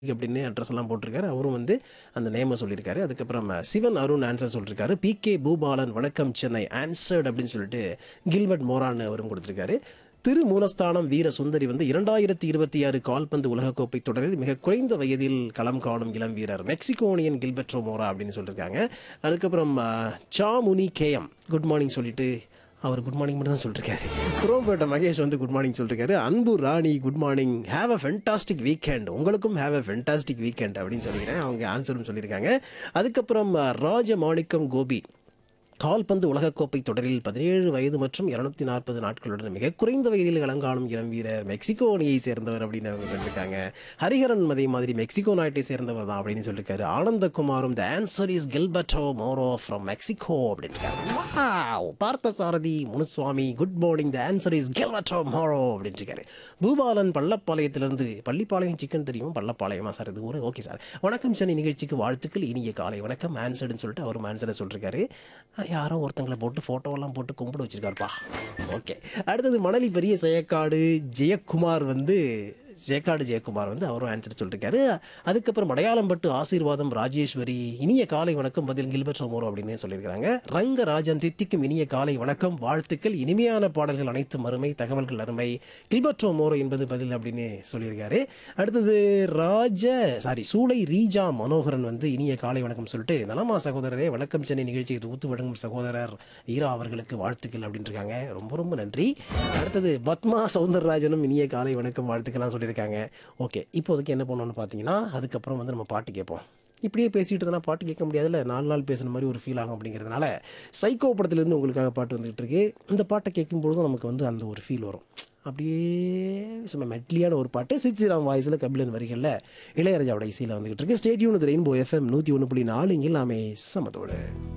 அப்படின்னு அட்ரஸ் எல்லாம் போட்டிருக்காரு அவரும் வந்து அந்த நேமை சொல்லியிருக்காரு அதுக்கப்புறம் சிவன் அருண் ஆன்சர் சொல்லியிருக்காரு பி கே பூபாலன் வணக்கம் சென்னை ஆன்சர்ட் அப்படின்னு சொல்லிட்டு கில்பர்ட் மோரான் அவரும் கொடுத்திருக்காரு திரு மூலஸ்தானம் வீர சுந்தரி வந்து இரண்டாயிரத்தி இருபத்தி ஆறு கால்பந்து உலகக்கோப்பை தொடரில் மிக குறைந்த வயதில் களம் காணும் இளம் வீரர் மெக்சிகோனியன் கில்பர்ட்ரோ மோரா அப்படின்னு சொல்லியிருக்காங்க அதுக்கப்புறம் அஹ், சாமுனி கேஎம் குட் மார்னிங் சொல்லிட்டு அவர் குட் மார்னிங் மட்டும் தான் சொல்லிருக்காரு குரோம்பேட்டை மகேஷ் வந்து குட் மார்னிங் சொல்லிருக்காரு Anbu Rani good morning have a fantastic weekend உங்களுக்கும் ஹேவ் அ ஃபென்டாஸ்டிக் வீக்கெண்ட் அப்படின்னு சொல்லிக்கிறேன் அவங்க ஆன்சரும் சொல்லியிருக்காங்க அதுக்கப்புறம் அஹ், ராஜ மாணிக்கம் கோபி கால்பந்து உலகக்கோப்பை தொடரில் பதினேழு வயது மற்றும் இருநூத்தி நாற்பது நாட்களுடன் மிக குறைந்த வயதில் இளங்காணும் இளம் வீரர் மெக்சிகோ அணியை சேர்ந்தவர் அப்படின்னு அவங்க சொல்லியிருக்காங்க ஹரிஹரன் அதே மாதிரி மெக்சிகோ நாட்டை சேர்ந்தவர் தான் அப்படின்னு சொல்லியிருக்காரு ஆனந்தகுமாரும் the answer is Gilberto Moro from Mexico அப்படின்னு wow Partha Sarathy Munusamy good morning the answer is Gilberto Moro அப்படின்னு இருக்காரு பூபாலன் பள்ளப்பாளையத்திலிருந்து பள்ளிப்பாளையம் சிக்கன் தெரியும் பள்ளப்பாளையமா சார் இது ஒரு ஓகே சார் வணக்கம் சென்னை நிகழ்ச்சிக்கு வாழ்த்துக்கள் இனிய காலை வணக்கம் ஆன்சர்னு சொல்லிட்டு அவரும் ஆன்சரை சொல்லிருக்காரு யாரோ ஒருத்தங்களை போட்டு ஃபோட்டோவெல்லாம் போட்டு கும்பிட வச்சிருக்காருப்பா ஓகே அடுத்தது மணலி பெரிய செயக்காடு ஜெயக்குமார் வந்து ஜெயக்காடு ஜெயக்குமார் வந்து அவரும் ஆன்சர் சொல்லிருக்காரு அதுக்கப்புறம் மடையாளம்பட்டு ஆசீர்வாதம் ராஜேஸ்வரி இனிய காலை வணக்கம் பதில் கில்பர்ட் சோமோரோ அப்படின்னு சொல்லியிருக்காங்க ரங்கராஜன் தித்திக்கும் இனிய காலை வணக்கம் வாழ்த்துக்கள் இனிமையான பாடல்கள் அனைத்தும் அருமை தகவல்கள் அருமை கில்பர்ட் சோமோரோ என்பது பதில் அப்படின்னு சொல்லியிருக்காரு அடுத்தது ராஜ சாரி சூளை ரீஜா மனோகரன் வந்து இனிய காலை வணக்கம் சொல்லிட்டு நலமா சகோதரரே வணக்கம் சென்னை நிகழ்ச்சியை தொகுத்து வழங்கும் சகோதரர் ஈரா அவர்களுக்கு வாழ்த்துக்கள் அப்படின்னு இருக்காங்க ரொம்ப ரொம்ப நன்றி அடுத்தது பத்மா சவுந்தரராஜனும் இனிய காலை வணக்கம் வாழ்த்துக்கள்லாம் சொல்லியிருக்காங்க ஓகே இப்போதைக்கு என்ன பண்ணணும்னு பார்த்தீங்கன்னா அதுக்கப்புறம் வந்து நம்ம பாட்டு கேட்போம் இப்படியே பேசிட்டு இருந்தா பாட்டு கேட்க முடியாதுல்ல நாலு நாள் பேசுன மாதிரி ஒரு ஃபீல் ஆகும் அப்படிங்கிறதுனால சைக்கோ படத்துலேருந்து உங்களுக்காக பாட்டு வந்துகிட்டு இருக்கு இந்த பாட்டை கேட்கும் பொழுதும் நமக்கு வந்து அந்த ஒரு ஃபீல் வரும் அப்படியே சும்மா மெட்லியான ஒரு பாட்டு சிச்சிராம் வாய்ஸில் கபிலன் வரிகளில் இளையராஜாவோட இசையில் வந்துகிட்டு இருக்கு ஸ்டேடியூன் ரெயின்போ எஃப்எம் நூற்றி ஒன்று புள்ளி நாலு இங்கே எல்லாமே சமத்தோடு